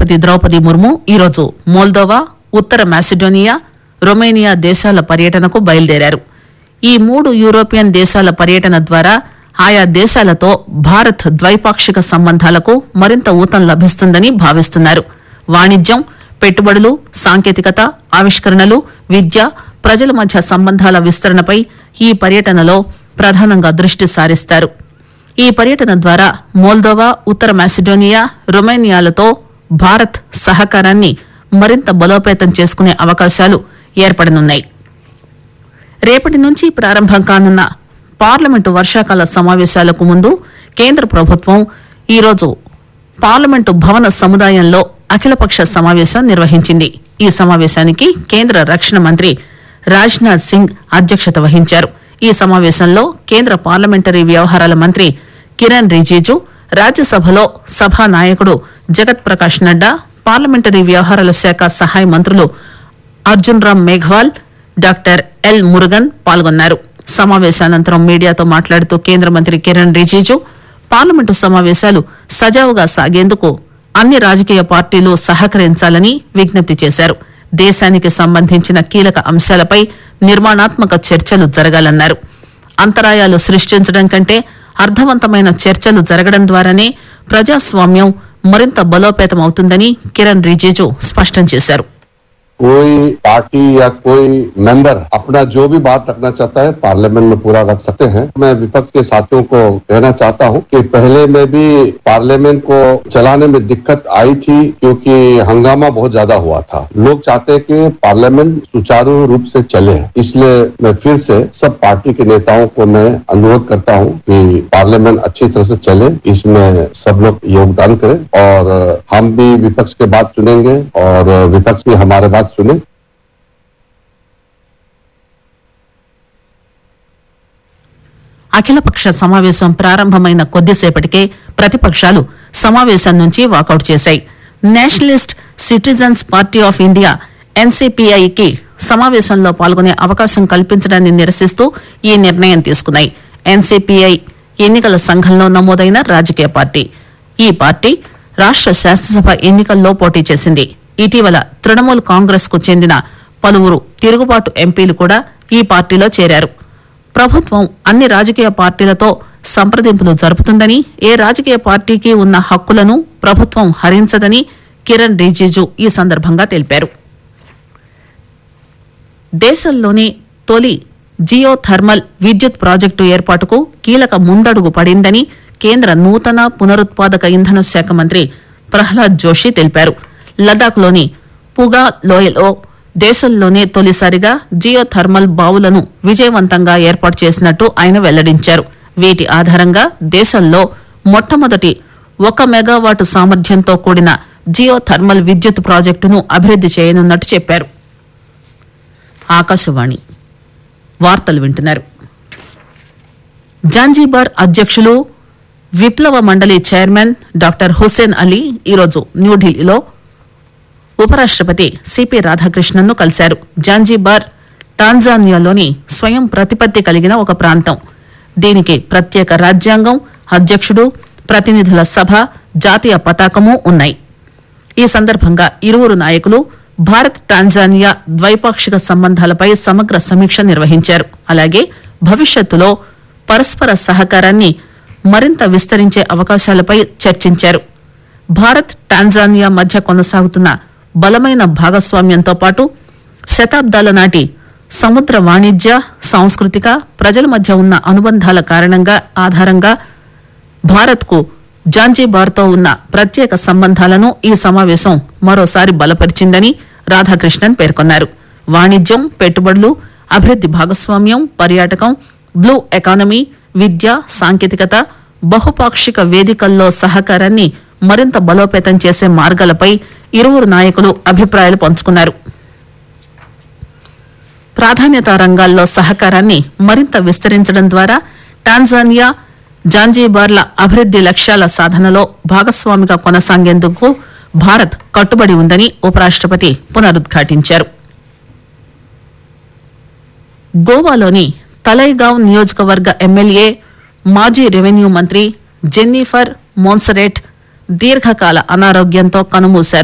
రాష్టపతి ద్రౌపది ముర్ము ఈరోజు మోల్దోవా ఉత్తర మాసిడోనియా రొమేనియా దేశాల పర్యటనకు బయలుదేరారు ఈ మూడు యూరోపియన్ దేశాల పర్యటన ద్వారా ఆయా దేశాలతో భారత్ ద్వైపాక్షిక సంబంధాలకు మరింత ఊతం లభిస్తుందని భావిస్తున్నారు వాణిజ్యం పెట్టుబడులు సాంకేతికత ఆవిష్కరణలు విద్య ప్రజల మధ్య సంబంధాల విస్తరణపై ఈ పర్యటనలో ప్రధానంగా దృష్టి సారిస్తారు ఈ పర్యటన ద్వారా మోల్దోవా ఉత్తర మాసిడోనియా రొమేనియాలతో భారత్ సహకారాన్ని మరింత బలోపేతం చేసుకునే అవకాశాలు ఏర్పడనున్నాయి రేపటి నుంచి ప్రారంభం కానున్న పార్లమెంటు వర్షాకాల సమావేశాలకు ముందు కేంద్ర ప్రభుత్వం ఈరోజు పార్లమెంటు భవన సముదాయంలో అఖిలపక్ష సమావేశం నిర్వహించింది ఈ సమావేశానికి కేంద్ర రక్షణ మంత్రి రాజ్నాథ్ సింగ్ అధ్యక్షత వహించారు ఈ సమావేశంలో కేంద్ర పార్లమెంటరీ వ్యవహారాల మంత్రి కిరణ్ రిజిజు రాజ్యసభలో సభా నాయకుడు జగత్ ప్రకాష్ నడ్డా పార్లమెంటరీ వ్యవహారాల శాఖ సహాయ మంత్రులు అర్జున్ రామ్ మేఘ్వాల్ డాక్టర్ ఎల్ మురుగన్ పాల్గొన్నారు సమావేశానంతరం మీడియాతో మాట్లాడుతూ కేంద్ర మంత్రి కిరణ్ రిజిజు పార్లమెంటు సమావేశాలు సజావుగా సాగేందుకు అన్ని రాజకీయ పార్టీలు సహకరించాలని విజ్ఞప్తి చేశారు దేశానికి సంబంధించిన కీలక అంశాలపై నిర్మాణాత్మక చర్చలు జరగాలన్నారు అంతరాయాలు సృష్టించడం కంటే అర్థవంతమైన చర్చలు జరగడం ద్వారానే ప్రజాస్వామ్యం మరింత బలోపేతం అవుతుందని కిరణ్ రిజిజు స్పష్టం చేశారు कोई पार्टी या कोई मेंबर अपना जो भी बात रखना चाहता है पार्लियामेंट में पूरा रख सकते हैं मैं विपक्ष के साथियों को कहना चाहता हूं कि पहले में भी पार्लियामेंट को चलाने में दिक्कत आई थी क्योंकि हंगामा बहुत ज्यादा हुआ था लोग चाहते हैं कि पार्लियामेंट सुचारू रूप से चले इसलिए मैं फिर से सब पार्टी के नेताओं को मैं अनुरोध करता हूं कि पार्लियामेंट अच्छी तरह से चले इसमें सब लोग योगदान करें और हम भी विपक्ष के बात सुनेंगे और विपक्ष भी हमारे बात सुने అఖిలపక్ష సమావేశం ప్రారంభమైన కొద్దిసేపటికే ప్రతిపక్షాలు సమావేశం నుంచి వాకౌట్ చేశాయి nationalist citizens party of India ఎన్సీపీఐకి సమావేశంలో పాల్గొనే అవకాశం కల్పించడాన్ని నిరసిస్తూ ఈ నిర్ణయం తీసుకున్నాయి ఎన్సీపీఐ ఎన్నికల సంఘంలో నమోదైన రాజకీయ పార్టీ ఈ పార్టీ రాష్ట శాసనసభ ఎన్నికల్లో పోటీ చేసింది ఇటీవల తృణమూల్ కాంగ్రెస్ కు చెందిన పలువురు తిరుగుబాటు ఎంపీలు కూడా ఈ పార్టీలో చేరారు ప్రభుత్వం అన్ని రాజకీయ పార్టీలతో సంప్రదింపులు జరుపుతుందని ఏ రాజకీయ పార్టీకి ఉన్న హక్కులను ప్రభుత్వం హరించదని కిరణ్ రిజిజు ఈ సందర్భంగా తెలిపారు దేశంలోనే తొలి జియో థర్మల్ విద్యుత్ ప్రాజెక్టు ఏర్పాటుకు కీలక ముందడుగు పడిందని కేంద్ర నూతన పునరుత్పాదక ఇంధన శాఖ మంత్రి ప్రహ్లాద్ జోషి తెలిపారు లదాఖ్లోని పుగా లోయలో దేశంలోనే తొలిసారిగా జియో థర్మల్ బావులను విజయవంతంగా ఏర్పాటు చేసినట్టు ఆయన వెల్లడించారు వీటి ఆధారంగా దేశంలో మొట్టమొదటి ఒక మెగావాట్ సామర్థ్యంతో కూడిన జియో థర్మల్ విద్యుత్ ప్రాజెక్టును అభివృద్ది చేయనున్నట్టు చెప్పారు ఆకాశవాణి వార్తలు వింటున్నారు జాంజీబార్ అధ్యక్షులు విప్లవ మండలి చైర్మన్ డాక్టర్ హుస్సేన్ అలీ ఈరోజు న్యూఢిల్లీలో ఉపరాష్టపతి సిపి రాధాకృష్ణన్ ను కలిశారు జాంజీబార్ టాంజానియాలోని స్వయం ప్రతిపత్తి కలిగిన ఒక ప్రాంతం దీనికి ప్రత్యేక రాజ్యాంగం అధ్యక్షుడు ప్రతినిధుల సభ జాతీయ పతాకము ఉన్నాయి ఈ సందర్భంగా ఇరువురు నాయకులు భారత్ టాంజానియా ద్వైపాక్షిక సంబంధాలపై సమగ్ర సమీక్ష నిర్వహించారు అలాగే భవిష్యత్తులో పరస్పర సహకారాన్ని మరింత విస్తరించే అవకాశాలపై చర్చించారు భారత్ టాంజానియా మధ్య కొనసాగుతున్న బలమైన భాగస్వామ్యంతో పాటు శతాబ్దాల నాటి సముద్ర వాణిజ్య సాంస్కృతిక ప్రజల మధ్య ఉన్న అనుబంధాల కారణంగా ఆధారంగా భారత్కు జాంజీబార్తో ఉన్న ప్రత్యేక సంబంధాలను ఈ సమావేశం మరోసారి బలపరిచిందని రాధాకృష్ణన్ పేర్కొన్నారు వాణిజ్యం పెట్టుబడులు అభివృద్ది భాగస్వామ్యం పర్యాటకం బ్లూ ఎకానమీ విద్య సాంకేతికత బహుపాక్షిక వేదికల్లో సహకారాన్ని మరింత బలోపేతం చేసే మార్గాలపై ఇరువురు నాయకులు అభిప్రాయాలు పంచుకున్నారు ప్రాధాన్యతా రంగాల్లో సహకారాన్ని మరింత విస్తరించడం ద్వారా టాంజానియా జాంజీబార్ల అభివృద్ది లక్ష్యాల సాధనలో భాగస్వామిగా కొనసాగేందుకు భారత్ కట్టుబడి ఉందని ఉపరాష్టపతి పునరుద్ఘాటించారు గోవాలోని తలైగావ్ నియోజకవర్గ ఎమ్మెల్యే మాజీ రెవెన్యూ మంత్రి జెన్నిఫర్ మోన్సరేట్ దీర్ఘకాల అనారోగ్యంతో కనుమూశారు